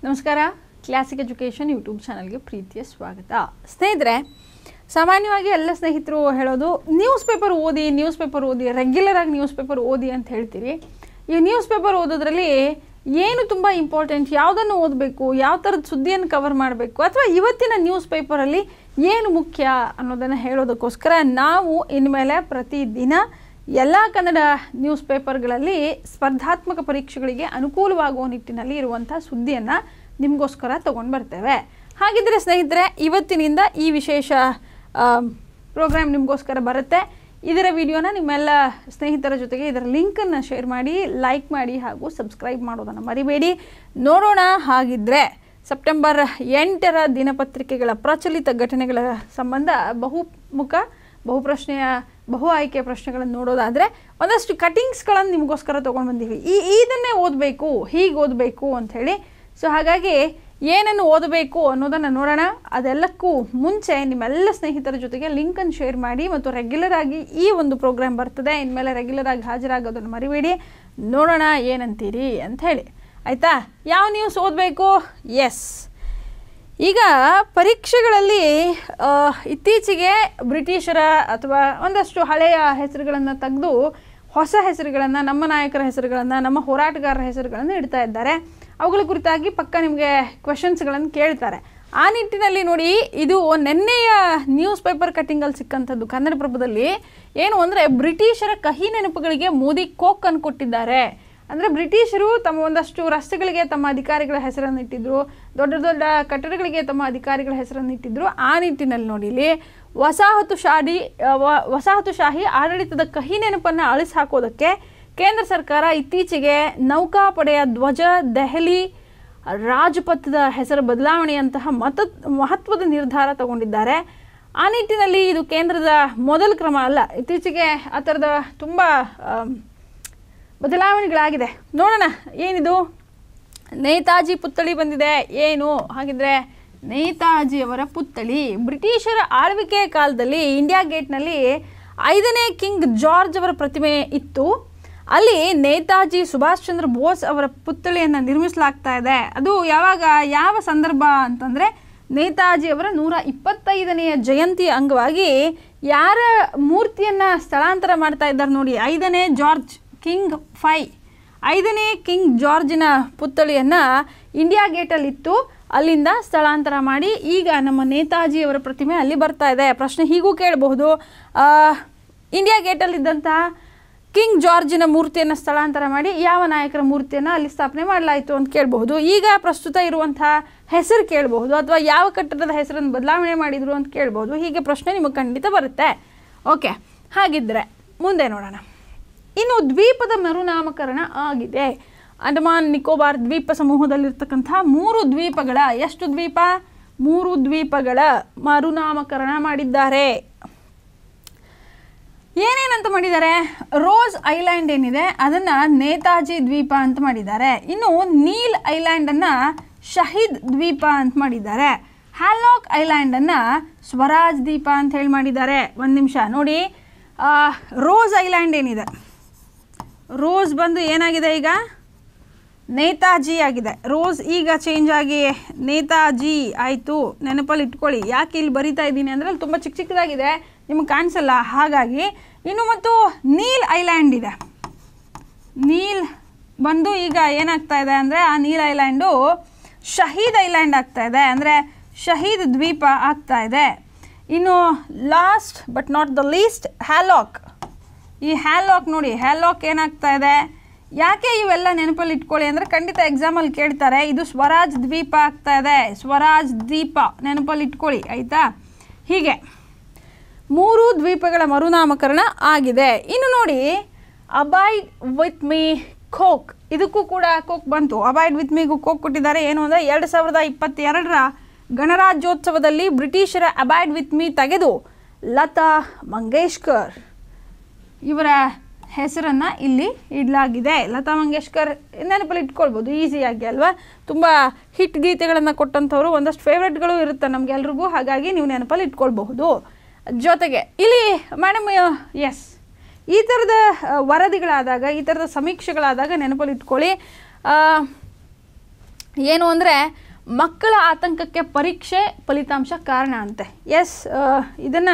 ನಮಸ್ಕಾರ classic education YouTube ಚಾನಲ್ಗೆ ಪ್ರೀತಿಯ ಸ್ವಾಗತ ಸ್ನೇಹಿತರೆ ಸಾಮಾನ್ಯವಾಗಿ ಎಲ್ಲ ಸ್ನೇಹಿತರು ಹೇಳೋದು ನ್ಯೂಸ್ ಪೇಪರ್ ಓದಿ ನ್ಯೂಸ್ ಪೇಪರ್ ಓದಿ ರೆಗ್ಯುಲರ್ ಆಗಿ ನ್ಯೂಸ್ ಪೇಪರ್ ಓದಿ ಅಂತ ಹೇಳ್ತೀರಿ ಈ ನ್ಯೂಸ್ ಪೇಪರ್ ಓದೋದ್ರಲ್ಲಿ ಏನು ತುಂಬ ಇಂಪಾರ್ಟೆಂಟ್ ಯಾವುದನ್ನು ಓದಬೇಕು ಯಾವ ಥರದ ಸುದ್ದಿಯನ್ನು ಕವರ್ ಮಾಡಬೇಕು ಅಥವಾ ಇವತ್ತಿನ ನ್ಯೂಸ್ ಪೇಪರಲ್ಲಿ ಏನು ಮುಖ್ಯ ಅನ್ನೋದನ್ನು ಹೇಳೋದಕ್ಕೋಸ್ಕರ ನಾವು ಇನ್ಮೇಲೆ ಪ್ರತಿದಿನ ಎಲ್ಲ ಕನ್ನಡ ನ್ಯೂಸ್ ಪೇಪರ್ಗಳಲ್ಲಿ ಸ್ಪರ್ಧಾತ್ಮಕ ಪರೀಕ್ಷೆಗಳಿಗೆ ಅನುಕೂಲವಾಗುವ ನಿಟ್ಟಿನಲ್ಲಿ ಇರುವಂಥ ಸುದ್ದಿಯನ್ನು ನಿಮಗೋಸ್ಕರ ತೊಗೊಂಡು ಬರ್ತೇವೆ ಹಾಗಿದ್ದರೆ ಸ್ನೇಹಿತರೆ ಇವತ್ತಿನಿಂದ ಈ ವಿಶೇಷ ಪ್ರೋಗ್ರಾಮ್ ನಿಮಗೋಸ್ಕರ ಬರುತ್ತೆ ಇದರ ವಿಡಿಯೋನ ನಿಮ್ಮೆಲ್ಲ ಸ್ನೇಹಿತರ ಜೊತೆಗೆ ಇದರ ಲಿಂಕನ್ನು ಶೇರ್ ಮಾಡಿ ಲೈಕ್ ಮಾಡಿ ಹಾಗೂ ಸಬ್ಸ್ಕ್ರೈಬ್ ಮಾಡೋದನ್ನು ಮರಿಬೇಡಿ ನೋಡೋಣ ಹಾಗಿದ್ದರೆ ಸೆಪ್ಟೆಂಬರ್ ಎಂಟರ ದಿನಪತ್ರಿಕೆಗಳ ಪ್ರಚಲಿತ ಘಟನೆಗಳ ಸಂಬಂಧ ಬಹುಮುಖ ಬಹುಪ್ರಶ್ನೆಯ ಬಹು ಆಯ್ಕೆಯ ಪ್ರಶ್ನೆಗಳನ್ನು ನೋಡೋದಾದರೆ ಒಂದಷ್ಟು ಕಟಿಂಗ್ಸ್ಗಳನ್ನು ನಿಮಗೋಸ್ಕರ ತೊಗೊಂಡು ಬಂದೀವಿ ಈ ಇದನ್ನೇ ಓದಬೇಕು ಹೀಗೆ ಓದಬೇಕು ಅಂಥೇಳಿ ಸೊ ಹಾಗಾಗಿ ಏನನ್ನು ಓದಬೇಕು ಅನ್ನೋದನ್ನು ನೋಡೋಣ ಅದೆಲ್ಲಕ್ಕೂ ಮುಂಚೆ ನಿಮ್ಮೆಲ್ಲ ಸ್ನೇಹಿತರ ಜೊತೆಗೆ ಲಿಂಕನ್ನು ಶೇರ್ ಮಾಡಿ ಮತ್ತು ರೆಗ್ಯುಲರ್ ಆಗಿ ಈ ಒಂದು ಪ್ರೋಗ್ರಾಮ್ ಬರ್ತದೆ ಇನ್ಮೇಲೆ ರೆಗ್ಯುಲರ್ ಆಗಿ ಹಾಜರಾಗೋದನ್ನು ಮರಿಬೇಡಿ ನೋಡೋಣ ಏನಂತೀರಿ ಅಂತ ಹೇಳಿ ಆಯಿತಾ ಯಾವ ನ್ಯೂಸ್ ಓದಬೇಕು ಎಸ್ ಈಗ ಪರೀಕ್ಷೆಗಳಲ್ಲಿ ಆ, ಇತ್ತೀಚೆಗೆ ಬ್ರಿಟಿಷರ ಅಥವಾ ಒಂದಷ್ಟು ಹಳೆಯ ಹೆಸರುಗಳನ್ನು ತೆಗೆದು ಹೊಸ ಹೆಸರುಗಳನ್ನು ನಮ್ಮ ನಾಯಕರ ಹೆಸರುಗಳನ್ನು ನಮ್ಮ ಹೋರಾಟಗಾರರ ಹೆಸರುಗಳನ್ನು ಇಡ್ತಾ ಇದ್ದಾರೆ ಅವುಗಳ ಕುರಿತಾಗಿ ಪಕ್ಕ ನಿಮಗೆ ಕ್ವೆಶನ್ಸ್ಗಳನ್ನು ಕೇಳ್ತಾರೆ ಆ ನಿಟ್ಟಿನಲ್ಲಿ ನೋಡಿ ಇದು ನಿನ್ನೆಯ ನ್ಯೂಸ್ ಪೇಪರ್ ಕಟ್ಟಿಂಗಲ್ಲಿ ಸಿಕ್ಕಂಥದ್ದು ಕನ್ನಡಪ್ರಭದಲ್ಲಿ ಏನು ಅಂದರೆ ಬ್ರಿಟಿಷರ ಕಹಿ ನೆನಪುಗಳಿಗೆ ಮೋದಿ ಕೋಕ್ ಅನ್ನು ಕೊಟ್ಟಿದ್ದಾರೆ ಅಂದರೆ ಬ್ರಿಟಿಷರು ತಮ್ಮ ಒಂದಷ್ಟು ರಸ್ತೆಗಳಿಗೆ ತಮ್ಮ ಅಧಿಕಾರಿಗಳ ಹೆಸರನ್ನು ಇಟ್ಟಿದ್ರು ದೊಡ್ಡ ದೊಡ್ಡ ಕಟ್ಟಡಗಳಿಗೆ ತಮ್ಮ ಅಧಿಕಾರಿಗಳ ಹೆಸರನ್ನು ಇಟ್ಟಿದ್ರು ಆ ನಿಟ್ಟಿನಲ್ಲಿ ನೋಡಿ ಇಲ್ಲಿ ವಸಾಹತುಶಾಹಿ ಆ, ವ- ವಸಾಹತುಶಾಹಿ ಆಡಳಿತದ ಕಹಿ ನೆನಪನ್ನು ಅಳಿಸಿ ಹಾಕೋದಕ್ಕೆ ಕೇಂದ್ರ ಸರ್ಕಾರ ಇತ್ತೀಚೆಗೆ ನೌಕಾಪಡೆಯ ಧ್ವಜ ದೆಹಲಿ ರಾಜಪಥದ ಹೆಸರು ಬದಲಾವಣೆಯಂತಹ ಮತ ಮಹತ್ವದ ನಿರ್ಧಾರ ತಗೊಂಡಿದ್ದಾರೆ ಆ ನಿಟ್ಟಿನಲ್ಲಿ ಇದು ಕೇಂದ್ರದ ಮೊದಲ ಕ್ರಮ ಅಲ್ಲ ಇತ್ತೀಚೆಗೆ ಆ ಥರದ ತುಂಬ ಆಮ್, ಬದಲಾವಣೆಗಳಾಗಿದೆ ನೋಡೋಣ ಏನಿದು ನೇತಾಜಿ ಪುತ್ಥಳಿ ಬಂದಿದೆ ಏನು ಹಾಗಿದ್ರೆ ನೇತಾಜಿಯವರ ಪುತ್ಥಳಿ ಬ್ರಿಟಿಷರ ಆಳ್ವಿಕೆಯ ಕಾಲದಲ್ಲಿ ಇಂಡಿಯಾ ಗೇಟ್ನಲ್ಲಿ ಐದನೇ ಕಿಂಗ್ ಜಾರ್ಜ್ ಅವರ ಪ್ರತಿಮೆ ಇತ್ತು ಅಲ್ಲಿ ನೇತಾಜಿ ಸುಭಾಷ್ ಚಂದ್ರ ಬೋಸ್ ಅವರ ಪುತ್ಥಳಿಯನ್ನು ನಿರ್ಮಿಸಲಾಗ್ತಾ ಇದೆ ಅದು ಯಾವಾಗ ಯಾವ ಸಂದರ್ಭ ಅಂತಂದರೆ ನೇತಾಜಿ ಅವರ ನೂರ ಇಪ್ಪತ್ತೈದನೆಯ ಜಯಂತಿಯ ಅಂಗವಾಗಿ ಯಾರ ಮೂರ್ತಿಯನ್ನು ಸ್ಥಳಾಂತರ ಮಾಡ್ತಾ ಇದ್ದಾರೆ ನೋಡಿ ಐದನೇ ಜಾರ್ಜ್ ಕಿಂಗ್ ಫೈ ಐದನೇ ಕಿಂಗ್ ಜಾರ್ಜಿನ ಪುತ್ಥಳಿಯನ್ನು ಇಂಡಿಯಾ ಗೇಟಲ್ಲಿತ್ತು ಅಲ್ಲಿಂದ ಸ್ಥಳಾಂತರ ಮಾಡಿ ಈಗ ನಮ್ಮ ನೇತಾಜಿಯವರ ಪ್ರತಿಮೆ ಅಲ್ಲಿ ಬರ್ತಾ ಇದೆ ಪ್ರಶ್ನೆ ಹೀಗೂ ಕೇಳಬಹುದು ಆ, ಇಂಡಿಯಾ ಗೇಟಲ್ಲಿದ್ದಂತಹ ಕಿಂಗ್ ಜಾರ್ಜಿನ ಮೂರ್ತಿಯನ್ನು ಸ್ಥಳಾಂತರ ಮಾಡಿ ಯಾವ ನಾಯಕರ ಮೂರ್ತಿಯನ್ನು ಅಲ್ಲಿ ಸ್ಥಾಪನೆ ಮಾಡಲಾಯಿತು ಅಂತ ಕೇಳಬಹುದು ಈಗ ಪ್ರಸ್ತುತ ಇರುವಂತಹ ಹೆಸರು ಕೇಳಬಹುದು ಅಥವಾ ಯಾವ ಕಟ್ಟಡದ ಹೆಸರನ್ನು ಬದಲಾವಣೆ ಮಾಡಿದರು ಅಂತ ಕೇಳಬಹುದು ಹೀಗೆ ಪ್ರಶ್ನೆ ನಿಮಗೆ ಖಂಡಿತ ಬರುತ್ತೆ ಓಕೆ ಹಾಗಿದ್ದರೆ ಮುಂದೆ ನೋಡೋಣ ಇನ್ನು ದ್ವೀಪದ ಮರುನಾಮಕರಣ ಆಗಿದೆ ಅಂಡಮಾನ್ ನಿಕೋಬಾರ್ ದ್ವೀಪ ಸಮೂಹದಲ್ಲಿರ್ತಕ್ಕಂಥ ಮೂರು ದ್ವೀಪಗಳ ಎಷ್ಟು ದ್ವೀಪ ಮೂರು ದ್ವೀಪಗಳ ಮರುನಾಮಕರಣ ಮಾಡಿದ್ದಾರೆ ಏನೇನಂತ ಮಾಡಿದ್ದಾರೆ ರೋಸ್ ಐಲ್ಯಾಂಡ್ ಏನಿದೆ ಅದನ್ನು ನೇತಾಜಿ ದ್ವೀಪ ಅಂತ ಮಾಡಿದ್ದಾರೆ ಇನ್ನು ನೀಲ್ ಐಲ್ಯಾಂಡನ್ನು ಶಹೀದ್ ದ್ವೀಪ ಅಂತ ಮಾಡಿದ್ದಾರೆ ಹ್ಯಾಲಾಕ್ ಐಲ್ಯಾಂಡನ್ನು ಸ್ವರಾಜ್ ದ್ವೀಪ ಅಂತ ಹೇಳಿ ಮಾಡಿದ್ದಾರೆ ಒಂದು ನಿಮಿಷ ನೋಡಿ ಆ, ರೋಸ್ ಐಲ್ಯಾಂಡ್ ಏನಿದೆ ರೋಸ್ ಬಂದು ಏನಾಗಿದೆ ಈಗ ನೇತಾಜಿ ಆಗಿದೆ ರೋಸ್ ಈಗ ಚೇಂಜ್ ಆಗಿ ನೇತಾಜಿ ಆಯಿತು ನೆನಪಲ್ಲಿ ಇಟ್ಕೊಳ್ಳಿ ಯಾಕೆ ಇಲ್ಲಿ ಬರಿತಾ ಇದ್ದೀನಿ ಅಂದರೆ ಅಲ್ಲಿ ತುಂಬ ಚಿಕ್ಕ ಚಿಕ್ಕದಾಗಿದೆ ನಿಮಗೆ ಕಾಣಿಸಲ್ಲ ಹಾಗಾಗಿ ಇನ್ನು ಮತ್ತು ನೀಲ್ ಐಲ್ಯಾಂಡ್ ಇದೆ ನೀಲ್ ಬಂದು ಈಗ ಏನಾಗ್ತಾ ಇದೆ ಅಂದರೆ ಆ ನೀಲ್ ಐಲ್ಯಾಂಡು ಶಹೀದ್ ಐಲ್ಯಾಂಡ್ ಆಗ್ತಾ ಇದೆ ಅಂದರೆ ಶಹೀದ್ ದ್ವೀಪ ಆಗ್ತಾ ಇದೆ ಇನ್ನು last but not the least Havelock ಈ ಹ್ಯಾಲಾಕ್ ನೋಡಿ ಹ್ಯಾಲಾಕ್ ಏನಾಗ್ತಾ ಇದೆ ಯಾಕೆ ಇವೆಲ್ಲ ನೆನಪಲ್ಲಿ ಇಟ್ಕೊಳ್ಳಿ ಅಂದರೆ ಖಂಡಿತ ಎಕ್ಸಾಮಲ್ಲಿ ಕೇಳ್ತಾರೆ ಇದು ಸ್ವರಾಜ್ ದ್ವೀಪ ಆಗ್ತಾ ಇದೆ ಸ್ವರಾಜ್ ದ್ವೀಪ ನೆನಪಲ್ಲಿ ಇಟ್ಕೊಳ್ಳಿ ಆಯಿತಾ ಹೀಗೆ ಮೂರು ದ್ವೀಪಗಳ ಮರುನಾಮಕರಣ ಆಗಿದೆ ಇನ್ನು ನೋಡಿ ಅಬೈಡ್ ವಿತ್ ಮೀ ಖೋಕ್ ಇದಕ್ಕೂ ಕೂಡ ಕೋಕ್ ಬಂತು ಅಬೈಡ್ ವಿತ್ ಮೀಗೂ ಕೋಕ್ ಕೊಟ್ಟಿದ್ದಾರೆ ಏನು ಅಂದರೆ ಎರಡು ಸಾವಿರದ ಇಪ್ಪತ್ತೆರಡರ ಗಣರಾಜ್ಯೋತ್ಸವದಲ್ಲಿ ಬ್ರಿಟಿಷರ ಅಬೈಡ್ ವಿತ್ ಮೀ ತೆಗೆದು ಲತಾ ಮಂಗೇಶ್ಕರ್ ಇವರ ಹೆಸರನ್ನು ಇಲ್ಲಿ ಇಡಲಾಗಿದೆ ಲತಾ ಮಂಗೇಶ್ಕರ್ ನೆನಪಲ್ಲಿ ಇಟ್ಕೊಳ್ಬೋದು ಈಸಿಯಾಗಿ ಅಲ್ವಾ ತುಂಬ ಹಿಟ್ ಗೀತೆಗಳನ್ನು ಕೊಟ್ಟಂಥವ್ರು ಒಂದಷ್ಟು ಫೇವ್ರೆಟ್ಗಳು ಇರುತ್ತೆ ನಮಗೆಲ್ರಿಗೂ ಹಾಗಾಗಿ ನೀವು ನೆನಪಲ್ಲಿ ಇಟ್ಕೊಳ್ಬಹುದು ಜೊತೆಗೆ ಇಲ್ಲಿ ಮೇಡಮ್ ಎಸ್ ಈ ಥರದ ಆ, ವರದಿಗಳಾದಾಗ ಈ ಥರದ ಸಮೀಕ್ಷೆಗಳಾದಾಗ ನೆನಪಲ್ಲಿ ಇಟ್ಕೊಳ್ಳಿ ಆ, ಏನು ಅಂದರೆ ಮಕ್ಕಳ ಆತಂಕಕ್ಕೆ ಪರೀಕ್ಷೆ ಫಲಿತಾಂಶ ಕಾರಣ ಅಂತೆ ಎಸ್ ಇದನ್ನು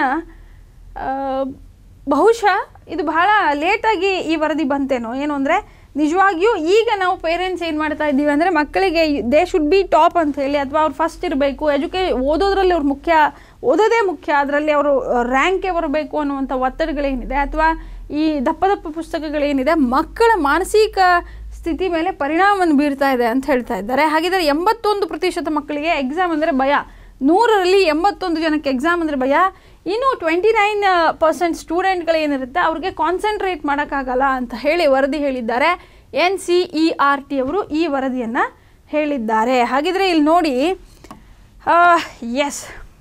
ಬಹುಶಃ ಇದು ಬಹಳ ಲೇಟಾಗಿ ಈ ವರದಿ ಬಂತೇನೋ ಏನು ಅಂದರೆ ನಿಜವಾಗಿಯೂ ಈಗ ನಾವು ಪೇರೆಂಟ್ಸ್ ಏನು ಮಾಡ್ತಾ ಇದ್ದೀವಿ ಅಂದರೆ ಮಕ್ಕಳಿಗೆ ದೇ ಶುಡ್ ಬಿ ಟಾಪ್ ಅಂತ ಹೇಳಿ ಅಥವಾ ಅವ್ರು ಫಸ್ಟ್ ಇರಬೇಕು ಎಜುಕೇ ಓದೋದ್ರಲ್ಲಿ ಅವ್ರು ಮುಖ್ಯ ಓದೋದೇ ಮುಖ್ಯ ಅದರಲ್ಲಿ ಅವರು ರ್ಯಾಂಕೆ ಬರಬೇಕು ಅನ್ನುವಂಥ ಒತ್ತಡಗಳೇನಿದೆ ಅಥವಾ ಈ ದಪ್ಪ ದಪ್ಪ ಪುಸ್ತಕಗಳೇನಿದೆ ಮಕ್ಕಳ ಮಾನಸಿಕ ಸ್ಥಿತಿ ಮೇಲೆ ಪರಿಣಾಮವನ್ನು ಬೀರ್ತಾ ಇದೆ ಅಂತ ಹೇಳ್ತಾ ಇದ್ದಾರೆ ಹಾಗಿದ್ರೆ ಎಂಬತ್ತೊಂದು ಪ್ರತಿಶತ ಮಕ್ಕಳಿಗೆ ಎಕ್ಸಾಮ್ ಅಂದರೆ ಭಯ ನೂರರಲ್ಲಿ ಎಂಬತ್ತೊಂದು ಜನಕ್ಕೆ ಎಕ್ಸಾಮ್ ಅಂದರೆ ಭಯ ಇನ್ನು ಟ್ವೆಂಟಿ ನೈನ್ ಪರ್ಸೆಂಟ್ ಸ್ಟೂಡೆಂಟ್ಗಳೇನಿರುತ್ತೆ ಅವ್ರಿಗೆ ಕಾನ್ಸಂಟ್ರೇಟ್ ಮಾಡೋಕ್ಕಾಗಲ್ಲ ಅಂತ ಹೇಳಿ ವರದಿ ಹೇಳಿದ್ದಾರೆ N C E R T ಅವರು ಈ ವರದಿಯನ್ನು ಹೇಳಿದ್ದಾರೆ ಹಾಗಿದ್ರೆ ಇಲ್ಲಿ ನೋಡಿ ಎಸ್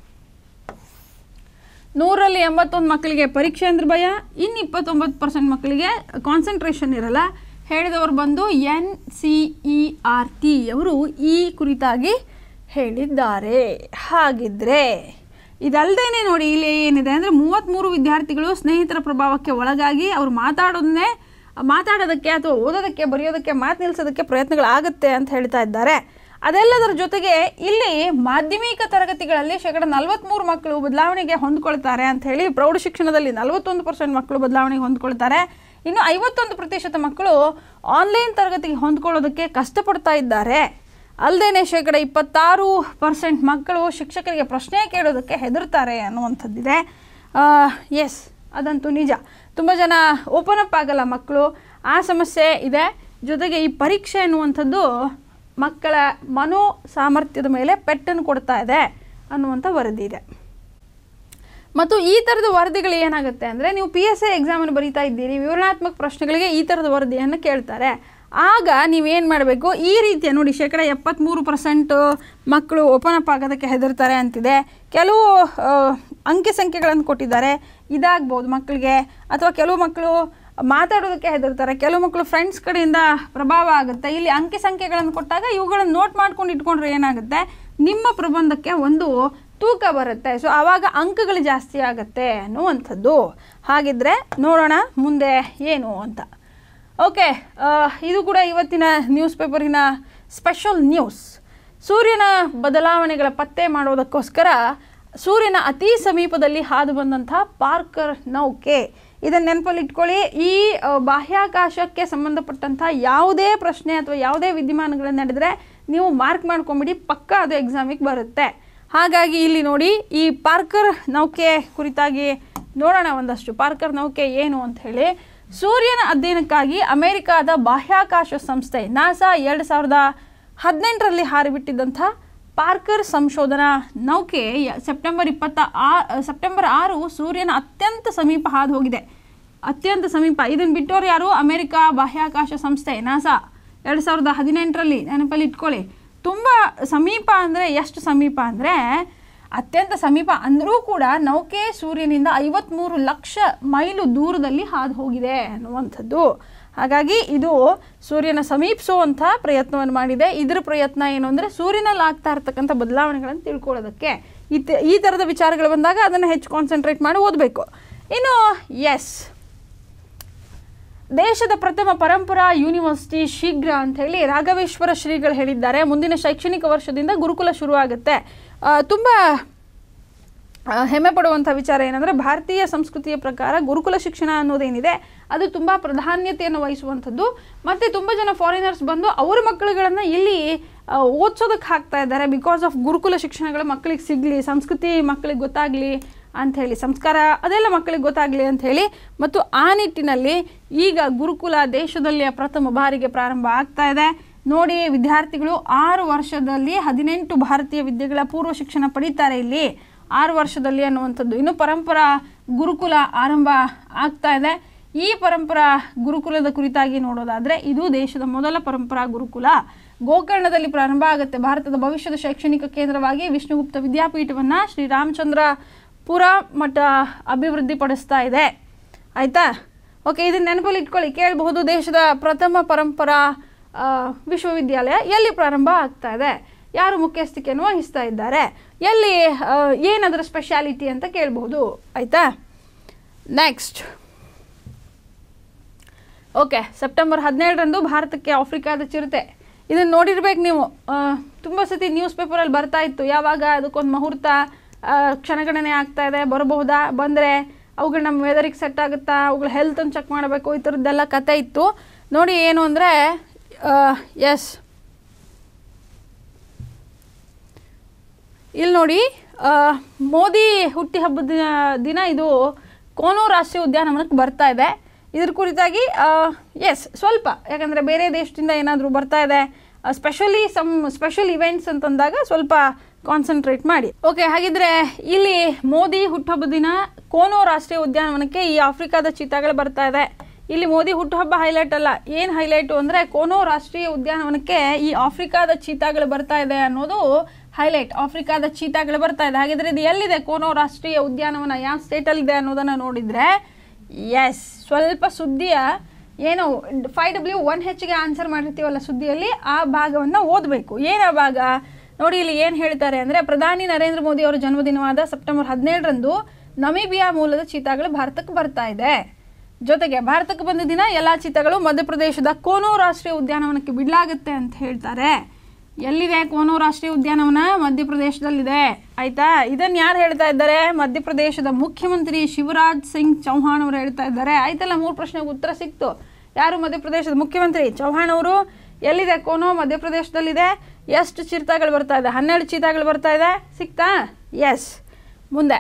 ನೂರಲ್ಲಿ ಎಂಬತ್ತೊಂದು ಮಕ್ಕಳಿಗೆ ಪರೀಕ್ಷೆ ಅಂದ್ರೆ ಭಯ ಇನ್ನು ಇಪ್ಪತ್ತೊಂಬತ್ತು ಪರ್ಸೆಂಟ್ ಮಕ್ಕಳಿಗೆ ಕಾನ್ಸಂಟ್ರೇಷನ್ ಇರಲ್ಲ ಹೇಳಿದವರು ಬಂದು N C E R T ಅವರು ಈ ಕುರಿತಾಗಿ ಹೇಳಿದ್ದಾರೆ ಹಾಗಿದ್ರೆ ಇದಲ್ಲದೇನೆ ನೋಡಿ ಇಲ್ಲಿ ಏನಿದೆ ಅಂದರೆ ಮೂವತ್ತ್ಮೂರು ವಿದ್ಯಾರ್ಥಿಗಳು ಸ್ನೇಹಿತರ ಪ್ರಭಾವಕ್ಕೆ ಒಳಗಾಗಿ ಅವರು ಮಾತಾಡೋದನ್ನೇ ಮಾತಾಡೋದಕ್ಕೆ ಅಥವಾ ಓದೋದಕ್ಕೆ ಬರೆಯೋದಕ್ಕೆ ಮಾತು ನಿಲ್ಲಿಸೋದಕ್ಕೆ ಪ್ರಯತ್ನಗಳಾಗುತ್ತೆ ಅಂತ ಹೇಳ್ತಾ ಇದ್ದಾರೆ ಅದೆಲ್ಲದರ ಜೊತೆಗೆ ಇಲ್ಲಿ ಮಾಧ್ಯಮಿಕ ತರಗತಿಗಳಲ್ಲಿ ಶೇಕಡ ನಲವತ್ತ್ಮೂರು ಮಕ್ಕಳು ಬದಲಾವಣೆಗೆ ಹೊಂದ್ಕೊಳ್ತಾರೆ ಅಂತ ಹೇಳಿ ಪ್ರೌಢ ಶಿಕ್ಷಣದಲ್ಲಿ ನಲವತ್ತೊಂದು ಪರ್ಸೆಂಟ್ ಮಕ್ಕಳು ಬದಲಾವಣೆಗೆ ಹೊಂದ್ಕೊಳ್ತಾರೆ ಇನ್ನು ಐವತ್ತೊಂದು ಪ್ರತಿಶತ ಮಕ್ಕಳು ಆನ್ಲೈನ್ ತರಗತಿಗೆ ಹೊಂದ್ಕೊಳ್ಳೋದಕ್ಕೆ ಕಷ್ಟಪಡ್ತಾ ಇದ್ದಾರೆ ಅಲ್ಲದೆ ಶೇಕಡ ಇಪ್ಪತ್ತಾರು ಪರ್ಸೆಂಟ್ ಮಕ್ಕಳು ಶಿಕ್ಷಕರಿಗೆ ಪ್ರಶ್ನೆ ಕೇಳೋದಕ್ಕೆ ಹೆದರ್ತಾರೆ ಅನ್ನುವಂಥದ್ದಿದೆ ಎಸ್ ಅದಂತೂ ನಿಜ ತುಂಬ ಜನ ಓಪನ್ ಅಪ್ ಆಗಲ್ಲ ಮಕ್ಕಳು ಆ ಸಮಸ್ಯೆ ಇದೆ ಜೊತೆಗೆ ಈ ಪರೀಕ್ಷೆ ಅನ್ನುವಂಥದ್ದು ಮಕ್ಕಳ ಮನೋ ಸಾಮರ್ಥ್ಯದ ಮೇಲೆ ಪೆಟ್ಟನ್ನು ಕೊಡ್ತಾ ಇದೆ ಅನ್ನುವಂಥ ವರದಿ ಇದೆ ಮತ್ತು ಈ ಥರದ ವರದಿಗಳು ಏನಾಗುತ್ತೆ ಅಂದರೆ ನೀವು ಪಿ ಎಸ್ ಐ ಎಕ್ಸಾಮನ್ನು ಬರೀತಾ ಇದ್ದೀರಿ ವಿವರಣಾತ್ಮಕ ಪ್ರಶ್ನೆಗಳಿಗೆ ಈ ಥರದ ವರದಿಯನ್ನು ಕೇಳ್ತಾರೆ ಆಗ ನೀವೇನು ಮಾಡಬೇಕು ಈ ರೀತಿಯ ನೋಡಿ ಶೇಕಡ ಎಪ್ಪತ್ತ್ಮೂರು ಪರ್ಸೆಂಟ್ ಮಕ್ಕಳು ಓಪನ್ ಅಪ್ ಆಗೋದಕ್ಕೆ ಹೆದರ್ತಾರೆ ಅಂತಿದೆ ಕೆಲವು ಆ, ಅಂಕಿ ಸಂಖ್ಯೆಗಳನ್ನು ಕೊಟ್ಟಿದ್ದಾರೆ ಇದಾಗ್ಬೋದು ಮಕ್ಕಳಿಗೆ ಅಥವಾ ಕೆಲವು ಮಕ್ಕಳು ಮಾತಾಡೋದಕ್ಕೆ ಹೆದರ್ತಾರೆ ಕೆಲವು ಮಕ್ಕಳು ಫ್ರೆಂಡ್ಸ್ ಕಡೆಯಿಂದ ಪ್ರಭಾವ ಆಗುತ್ತೆ ಇಲ್ಲಿ ಅಂಕಿ ಸಂಖ್ಯೆಗಳನ್ನು ಕೊಟ್ಟಾಗ ಇವುಗಳನ್ನು ನೋಟ್ ಮಾಡ್ಕೊಂಡು ಇಟ್ಕೊಂಡ್ರೆ ಏನಾಗುತ್ತೆ ನಿಮ್ಮ ಪ್ರಬಂಧಕ್ಕೆ ಒಂದು ತೂಕ ಬರುತ್ತೆ ಸೊ ಆವಾಗ ಅಂಕಗಳು ಜಾಸ್ತಿ ಆಗುತ್ತೆ ಅನ್ನುವಂಥದ್ದು ಹಾಗಿದ್ರೆ ನೋಡೋಣ ಮುಂದೆ ಏನು ಅಂತ ಓಕೆ ಇದು ಕೂಡ ಇವತ್ತಿನ ನ್ಯೂಸ್ ಪೇಪರಿನ ಸ್ಪೆಷಲ್ ನ್ಯೂಸ್ ಸೂರ್ಯನ ಬದಲಾವಣೆಗಳ ಪತ್ತೆ ಮಾಡೋದಕ್ಕೋಸ್ಕರ ಸೂರ್ಯನ ಅತಿ ಸಮೀಪದಲ್ಲಿ ಹಾದು ಬಂದಂಥ ಪಾರ್ಕರ್ ನೌಕೆ ಇದನ್ನು ನೆನಪಲ್ಲಿ ಇಟ್ಕೊಳ್ಳಿ ಈ ಆ, ಬಾಹ್ಯಾಕಾಶಕ್ಕೆ ಸಂಬಂಧಪಟ್ಟಂಥ ಯಾವುದೇ ಪ್ರಶ್ನೆ ಅಥವಾ ಯಾವುದೇ ವಿದ್ಯಮಾನಗಳು ನಡೆದರೆ ನೀವು ಮಾರ್ಕ್ ಮಾಡ್ಕೊಂಬಿಡಿ ಪಕ್ಕ ಅದು ಎಕ್ಸಾಮಿಗೆ ಬರುತ್ತೆ ಹಾಗಾಗಿ ಇಲ್ಲಿ ನೋಡಿ ಈ ಪಾರ್ಕರ್ ನೌಕೆ ಕುರಿತಾಗಿ ನೋಡೋಣ ಒಂದಷ್ಟು ಪಾರ್ಕರ್ ನೌಕೆ ಏನು ಅಂತ ಹೇಳಿ ಸೂರ್ಯನ ಅಧ್ಯಯನಕ್ಕಾಗಿ ಅಮೆರಿಕಾದ ಬಾಹ್ಯಾಕಾಶ ಸಂಸ್ಥೆ ನಾಸಾ ಎರಡು ಸಾವಿರದ ಹದಿನೆಂಟರಲ್ಲಿ ಹಾರಿಬಿಟ್ಟಿದ್ದಂಥ ಪಾರ್ಕರ್ ಸಂಶೋಧನಾ ನೌಕೆ ಯ- ಸೆಪ್ಟೆಂಬರ್ ಇಪ್ಪತ್ತ ಆ ಸೆಪ್ಟೆಂಬರ್ ಆರು ಸೂರ್ಯನ ಅತ್ಯಂತ ಸಮೀಪ ಹಾದು ಹೋಗಿದೆ ಅತ್ಯಂತ ಸಮೀಪ ಇದನ್ನು ಬಿಟ್ಟವ್ರು ಯಾರು ಅಮೆರಿಕ ಬಾಹ್ಯಾಕಾಶ ಸಂಸ್ಥೆ ನಾಸಾ ಎರಡು ಸಾವಿರದ ಹದಿನೆಂಟರಲ್ಲಿ ನೆನಪಲ್ಲಿ ಇಟ್ಕೊಳ್ಳಿ ತುಂಬ ಸಮೀಪ ಅಂದರೆ ಎಷ್ಟು ಸಮೀಪ ಅಂದರೆ ಅತ್ಯಂತ ಸಮೀಪ ಅಂದರೂ ಕೂಡ ನೌಕೆ ಸೂರ್ಯನಿಂದ ಐವತ್ತ್ಮೂರು ಲಕ್ಷ ಮೈಲು ದೂರದಲ್ಲಿ ಹಾದು ಹೋಗಿದೆ ಅನ್ನುವಂಥದ್ದು ಹಾಗಾಗಿ ಇದು ಸೂರ್ಯನ ಸಮೀಪಿಸುವಂಥ ಪ್ರಯತ್ನವನ್ನು ಮಾಡಿದೆ ಇದರ ಪ್ರಯತ್ನ ಏನು ಅಂದರೆ ಸೂರ್ಯನಲ್ಲಿ ಆಗ್ತಾ ಇರ್ತಕ್ಕಂಥ ಬದಲಾವಣೆಗಳನ್ನು ತಿಳ್ಕೊಳ್ಳೋದಕ್ಕೆ ಈ ತ- ಈ ಥರದ ವಿಚಾರಗಳು ಬಂದಾಗ ಅದನ್ನು ಹೆಚ್ಚು ಕಾನ್ಸಂಟ್ರೇಟ್ ಮಾಡಿ ಓದಬೇಕು ಇನ್ನು ಎಸ್ ದೇಶದ ಪ್ರಥಮ ಪರಂಪರಾ ಯೂನಿವರ್ಸಿಟಿ ಶೀಘ್ರ ಅಂತ ಹೇಳಿ ರಾಘವೇಶ್ವರ ಶ್ರೀಗಳು ಹೇಳಿದ್ದಾರೆ ಮುಂದಿನ ಶೈಕ್ಷಣಿಕ ವರ್ಷದಿಂದ ಗುರುಕುಲ ಶುರುವಾಗುತ್ತೆ ಆ, ತುಂಬ ಆ, ಹೆಮ್ಮೆ ಪಡುವಂಥ ವಿಚಾರ ಏನಂದರೆ ಭಾರತೀಯ ಸಂಸ್ಕೃತಿಯ ಪ್ರಕಾರ ಗುರುಕುಲ ಶಿಕ್ಷಣ ಅನ್ನೋದೇನಿದೆ ಅದು ತುಂಬ ಪ್ರಾಧಾನ್ಯತೆಯನ್ನು ವಹಿಸುವಂಥದ್ದು ಮತ್ತು ತುಂಬ ಜನ ಫಾರಿನರ್ಸ್ ಬಂದು ಅವ್ರ ಮಕ್ಕಳುಗಳನ್ನು ಇಲ್ಲಿ ಆ, ಓದ್ಸೋದಕ್ಕೆ ಹಾಕ್ತಾ ಇದ್ದಾರೆ ಬಿಕಾಸ್ ಆಫ್ ಗುರುಕುಲ ಶಿಕ್ಷಣಗಳು ಮಕ್ಕಳಿಗೆ ಸಿಗಲಿ ಸಂಸ್ಕೃತಿ ಮಕ್ಕಳಿಗೆ ಗೊತ್ತಾಗಲಿ ಅಂಥೇಳಿ ಸಂಸ್ಕಾರ ಅದೆಲ್ಲ ಮಕ್ಕಳಿಗೆ ಗೊತ್ತಾಗಲಿ ಅಂಥೇಳಿ ಮತ್ತು ಆ ನಿಟ್ಟಿನಲ್ಲಿ ಈಗ ಗುರುಕುಲ ದೇಶದಲ್ಲಿ ಪ್ರಥಮ ಬಾರಿಗೆ ಪ್ರಾರಂಭ ಆಗ್ತಾ ಇದೆ ನೋಡಿ ವಿದ್ಯಾರ್ಥಿಗಳು ಆರು ವರ್ಷದಲ್ಲಿ ಹದಿನೆಂಟು ಭಾರತೀಯ ವಿದ್ಯೆಗಳ ಪೂರ್ವ ಶಿಕ್ಷಣ ಪಡೀತಾರೆ ಇಲ್ಲಿ ಆರು ವರ್ಷದಲ್ಲಿ ಅನ್ನುವಂಥದ್ದು ಇನ್ನು ಪರಂಪರಾ ಗುರುಕುಲ ಆರಂಭ ಆಗ್ತಾ ಇದೆ ಈ ಪರಂಪರಾ ಗುರುಕುಲದ ಕುರಿತಾಗಿ ನೋಡೋದಾದರೆ ಇದು ದೇಶದ ಮೊದಲ ಪರಂಪರಾ ಗುರುಕುಲ ಗೋಕರ್ಣದಲ್ಲಿ ಪ್ರಾರಂಭ ಆಗುತ್ತೆ ಭಾರತದ ಭವಿಷ್ಯದ ಶೈಕ್ಷಣಿಕ ಕೇಂದ್ರವಾಗಿ ವಿಷ್ಣುಗುಪ್ತ ವಿದ್ಯಾಪೀಠವನ್ನು ಶ್ರೀರಾಮಚಂದ್ರ ಪುರ ಮಠ ಅಭಿವೃದ್ಧಿಪಡಿಸ್ತಾ ಇದೆ ಆಯಿತಾ ಓಕೆ ಇದನ್ನ ನೆನಪಲ್ಲಿ ಇಟ್ಕೊಳ್ಳಿ ಕೇಳಬಹುದು ದೇಶದ ಪ್ರಥಮ ಪರಂಪರಾ ಆ, ವಿಶ್ವವಿದ್ಯಾಲಯ ಎಲ್ಲಿ ಪ್ರಾರಂಭ ಆಗ್ತಾ ಇದೆ ಯಾರು ಮುಖ್ಯಸ್ಥಿಕೆಯನ್ನು ವಹಿಸ್ತಾ ಇದ್ದಾರೆ ಎಲ್ಲಿ ಆ, ಏನದರ ಸ್ಪೆಷಾಲಿಟಿ ಅಂತ ಕೇಳಬಹುದು ಆಯಿತಾ ನೆಕ್ಸ್ಟ್ ಓಕೆ ಸೆಪ್ಟೆಂಬರ್ ಹದಿನೇಳರಂದು ಭಾರತಕ್ಕೆ ಆಫ್ರಿಕಾದ ಚಿರತೆ ಇದನ್ನು ನೋಡಿರ್ಬೇಕು ನೀವು ತುಂಬ ಸತಿ ನ್ಯೂಸ್ ಪೇಪರಲ್ಲಿ ಬರ್ತಾ ಇತ್ತು ಯಾವಾಗ ಅದಕ್ಕೊಂದು ಮುಹೂರ್ತ ಆ, ಕ್ಷಣಗಣನೆ ಆಗ್ತಾ ಇದೆ ಬರಬಹುದಾ ಬಂದರೆ ಅವುಗಳು ನಮ್ಮ ವೆದರಿಗೆ ಸೆಟ್ ಆಗುತ್ತಾ ಅವುಗಳ ಹೆಲ್ತನ್ನು ಚೆಕ್ ಮಾಡಬೇಕು ಈ ಥರದ್ದೆಲ್ಲ ಕತೆ ಇತ್ತು ನೋಡಿ ಏನು ಅಂದರೆ ಎಸ್ ಇಲ್ಲಿ ನೋಡಿ ಆ, ಮೋದಿ ಹುಟ್ಟಿಹಬ್ಬದ ದಿನ ದಿನ ಇದು ಕೋನೋ ರಾಷ್ಟ್ರೀಯ ಉದ್ಯಾನವನಕ್ಕೆ ಬರ್ತಾ ಇದೆ ಇದ್ರ ಕುರಿತಾಗಿ ಎಸ್ ಸ್ವಲ್ಪ ಯಾಕಂದರೆ ಬೇರೆ ದೇಶದಿಂದ ಏನಾದರೂ ಬರ್ತಾ ಇದೆ ಸ್ಪೆಷಲಿ ಸಮ್ ಸ್ಪೆಷಲ್ ಇವೆಂಟ್ಸ್ ಅಂತಂದಾಗ ಸ್ವಲ್ಪ ಕಾನ್ಸಂಟ್ರೇಟ್ ಮಾಡಿ ಓಕೆ ಹಾಗಿದ್ರೆ ಇಲ್ಲಿ ಮೋದಿ ಹುಟ್ಟುಹಬ್ಬದ ದಿನ ಕೋನೋ ರಾಷ್ಟ್ರೀಯ ಉದ್ಯಾನವನಕ್ಕೆ ಈ ಆಫ್ರಿಕಾದ ಚೀತಾಗಳು ಬರ್ತಾ ಇದೆ ಇಲ್ಲಿ ಮೋದಿ ಹುಟ್ಟುಹಬ್ಬ ಹೈಲೈಟ್ ಅಲ್ಲ ಏನು ಹೈಲೈಟು ಅಂದರೆ ಕೋನೋ ರಾಷ್ಟ್ರೀಯ ಉದ್ಯಾನವನಕ್ಕೆ ಈ ಆಫ್ರಿಕಾದ ಚೀತಾಗಳು ಬರ್ತಾ ಇದೆ ಅನ್ನೋದು ಹೈಲೈಟ್ ಆಫ್ರಿಕಾದ ಚೀತಾಗಳು ಬರ್ತಾ ಇದೆ ಹಾಗಿದ್ರೆ ಇದು ಎಲ್ಲಿದೆ ಕೋನೋ ರಾಷ್ಟ್ರೀಯ ಉದ್ಯಾನವನ ಯಾವ ಸ್ಟೇಟಲ್ಲಿದೆ ಅನ್ನೋದನ್ನು ನೋಡಿದರೆ ಎಸ್ ಸ್ವಲ್ಪ ಸುದ್ದಿಯ ಏನು ಫೈವ್ ಡಬ್ಲ್ಯೂ ಒನ್ ಹೆಚ್ಗೆ ಆನ್ಸರ್ ಮಾಡಿರ್ತೀವಲ್ಲ ಸುದ್ದಿಯಲ್ಲಿ ಆ ಭಾಗವನ್ನು ಓದಬೇಕು ಏನು ಆ ಭಾಗ ನೋಡಿ ಇಲ್ಲಿ ಏನು ಹೇಳ್ತಾರೆ ಅಂದರೆ ಪ್ರಧಾನಿ ನರೇಂದ್ರ ಮೋದಿ ಅವರ ಜನ್ಮದಿನವಾದ ಸೆಪ್ಟೆಂಬರ್ ಹದಿನೇಳರಂದು ನಮೀಬಿಯಾ ಮೂಲದ ಚೀತಾಗಳು ಭಾರತಕ್ಕೆ ಬರ್ತಾ ಇದೆ ಜೊತೆಗೆ ಭಾರತಕ್ಕೆ ಬಂದ ದಿನ ಎಲ್ಲ ಚೀತಾಗಳು ಮಧ್ಯಪ್ರದೇಶದ ಕೋನೋ ರಾಷ್ಟ್ರೀಯ ಉದ್ಯಾನವನಕ್ಕೆ ಬಿಡಲಾಗುತ್ತೆ ಅಂತ ಹೇಳ್ತಾರೆ ಎಲ್ಲಿದೆ ಕೋನೋ ರಾಷ್ಟ್ರೀಯ ಉದ್ಯಾನವನ ಮಧ್ಯಪ್ರದೇಶದಲ್ಲಿದೆ ಆಯ್ತಾ ಇದನ್ನು ಯಾರು ಹೇಳ್ತಾ ಇದ್ದಾರೆ ಮಧ್ಯಪ್ರದೇಶದ ಮುಖ್ಯಮಂತ್ರಿ ಶಿವರಾಜ್ ಸಿಂಗ್ ಚೌಹಾಣ್ ಅವರು ಹೇಳ್ತಾ ಇದ್ದಾರೆ ಆಯ್ತಲ್ಲ ಮೂರು ಪ್ರಶ್ನೆಗೆ ಉತ್ತರ ಸಿಕ್ತು ಯಾರು ಮಧ್ಯಪ್ರದೇಶದ ಮುಖ್ಯಮಂತ್ರಿ ಚೌಹಾಣ್ ಅವರು ಎಲ್ಲಿದೆ ಕೋನೋ ಮಧ್ಯಪ್ರದೇಶದಲ್ಲಿದೆ ಎಷ್ಟು ಚಿರತೆಗಳು ಬರ್ತಾ ಇದೆ ಹನ್ನೆರಡು ಚೀತಾಗಳು ಬರ್ತಾ ಇದೆ ಸಿಕ್ತಾ ಎಸ್ ಮುಂದೆ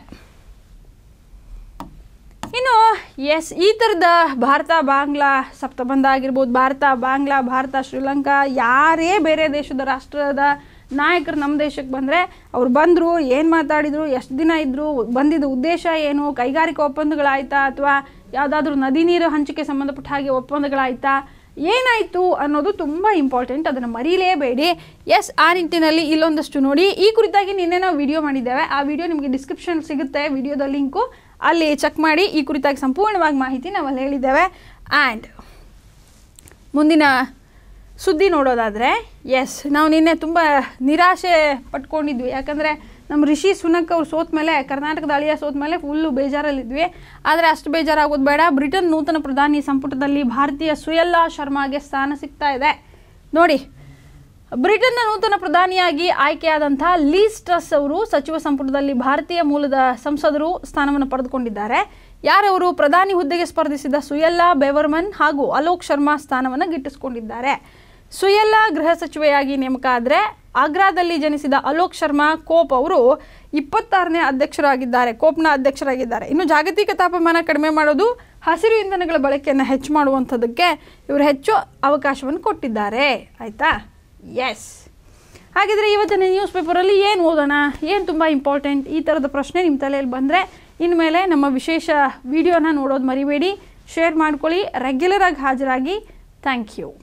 ಇನ್ನು ಎಸ್ ಈ ಥರದ ಭಾರತ ಬಾಂಗ್ಲಾ ಸಪ್ತಬಂಧ ಆಗಿರ್ಬೋದು ಭಾರತ ಬಾಂಗ್ಲಾ ಭಾರತ ಶ್ರೀಲಂಕಾ ಯಾರೇ ಬೇರೆ ದೇಶದ ರಾಷ್ಟ್ರದ ನಾಯಕರು ನಮ್ಮ ದೇಶಕ್ಕೆ ಬಂದರೆ ಅವ್ರು ಬಂದರು ಏನು ಮಾತಾಡಿದರು ಎಷ್ಟು ದಿನ ಇದ್ದರು ಬಂದಿದ್ದ ಉದ್ದೇಶ ಏನು ಕೈಗಾರಿಕಾ ಒಪ್ಪಂದಗಳಾಯ್ತಾ ಅಥವಾ ಯಾವುದಾದ್ರೂ ನದಿ ನೀರು ಹಂಚಿಕೆ ಸಂಬಂಧಪಟ್ಟ ಹಾಗೆ ಒಪ್ಪಂದಗಳಾಯ್ತಾ ಏನಾಯಿತು ಅನ್ನೋದು ತುಂಬ ಇಂಪಾರ್ಟೆಂಟ್ ಅದನ್ನು ಮರೀಲೇಬೇಡಿ ಎಸ್ ಆ ನಿಟ್ಟಿನಲ್ಲಿ ಇಲ್ಲೊಂದಷ್ಟು ನೋಡಿ ಈ ಕುರಿತಾಗಿ ನಿನ್ನೆ ನಾವು ವಿಡಿಯೋ ಮಾಡಿದ್ದೇವೆ ಆ ವಿಡಿಯೋ ನಿಮಗೆ ಡಿಸ್ಕ್ರಿಪ್ಷನ್ ಸಿಗುತ್ತೆ ವಿಡಿಯೋದ ಲಿಂಕು ಅಲ್ಲಿ ಚೆಕ್ ಮಾಡಿ ಈ ಕುರಿತಾಗಿ ಸಂಪೂರ್ಣವಾಗಿ ಮಾಹಿತಿ ನಾವು ಅಲ್ಲಿ ಹೇಳಿದ್ದೇವೆ ಆ್ಯಂಡ್ ಮುಂದಿನ ಸುದ್ದಿ ನೋಡೋದಾದರೆ ಎಸ್ ನಾವು ನಿನ್ನೆ ತುಂಬ ನಿರಾಶೆ ಪಟ್ಕೊಂಡಿದ್ವಿ ಯಾಕಂದರೆ ನಮ್ಮ ರಿಷಿ ಸುನಕ್ ಅವ್ರು ಸೋತ ಮೇಲೆ ಕರ್ನಾಟಕದ ಅಳಿಯ ಸೋತ ಮೇಲೆ ಫುಲ್ಲು ಬೇಜಾರಲ್ಲಿದ್ವಿ ಆದರೆ ಅಷ್ಟು ಬೇಜಾರಾಗೋದು ಬೇಡ ಬ್ರಿಟನ್ ನೂತನ ಪ್ರಧಾನಿ ಸಂಪುಟದಲ್ಲಿ ಭಾರತೀಯ ಸುಯಲ್ಲಾ ಶರ್ಮಾಗೆ ಸ್ಥಾನ ಸಿಗ್ತಾ ಇದೆ ನೋಡಿ ಬ್ರಿಟನ್ನ ನೂತನ ಪ್ರಧಾನಿಯಾಗಿ ಆಯ್ಕೆಯಾದಂಥ ಲೀಸ್ ಟ್ರಸ್ ಅವರು ಸಚಿವ ಸಂಪುಟದಲ್ಲಿ ಭಾರತೀಯ ಮೂಲದ ಸಂಸದರು ಸ್ಥಾನವನ್ನು ಪಡೆದುಕೊಂಡಿದ್ದಾರೆ ಯಾರವರು ಪ್ರಧಾನಿ ಹುದ್ದೆಗೆ ಸ್ಪರ್ಧಿಸಿದ ಸುಯಲ್ಲಾ ಬೆವರ್ಮನ್ ಹಾಗೂ ಅಲೋಕ್ ಶರ್ಮಾ ಸ್ಥಾನವನ್ನು ಗಿಟ್ಟಿಸಿಕೊಂಡಿದ್ದಾರೆ ಸುಯಲ್ಲಾ ಗೃಹ ಸಚಿವೆಯಾಗಿ ನೇಮಕ ಆದರೆ ಆಗ್ರಾದಲ್ಲಿ ಜನಿಸಿದ ಅಲೋಕ್ ಶರ್ಮಾ ಕೋಪ್ ಅವರು ಇಪ್ಪತ್ತಾರನೇ ಅಧ್ಯಕ್ಷರಾಗಿದ್ದಾರೆ ಕೋಪ್ನ ಅಧ್ಯಕ್ಷರಾಗಿದ್ದಾರೆ ಇನ್ನು ಜಾಗತಿಕ ತಾಪಮಾನ ಕಡಿಮೆ ಮಾಡೋದು ಹಸಿರು ಇಂಧನಗಳ ಬಳಕೆಯನ್ನು ಹೆಚ್ಚು ಮಾಡುವಂಥದ್ದಕ್ಕೆ ಇವರು ಹೆಚ್ಚು ಅವಕಾಶವನ್ನು ಕೊಟ್ಟಿದ್ದಾರೆ ಆಯಿತಾ ಎಸ್ ಹಾಗಿದ್ರೆ ಇವತ್ತಿನ ನ್ಯೂಸ್ ಪೇಪರಲ್ಲಿ ಏನು ಓದೋಣ ಏನು ತುಂಬ ಇಂಪಾರ್ಟೆಂಟ್ ಈ ಥರದ ಪ್ರಶ್ನೆ ನಿಮ್ಮ ತಲೆಯಲ್ಲಿ ಬಂದರೆ ಇನ್ಮೇಲೆ ನಮ್ಮ ವಿಶೇಷ ವಿಡಿಯೋನ ನೋಡೋದು ಮರಿಬೇಡಿ ಶೇರ್ ಮಾಡ್ಕೊಳ್ಳಿ ರೆಗ್ಯುಲರಾಗಿ ಹಾಜರಾಗಿ ಥ್ಯಾಂಕ್ ಯು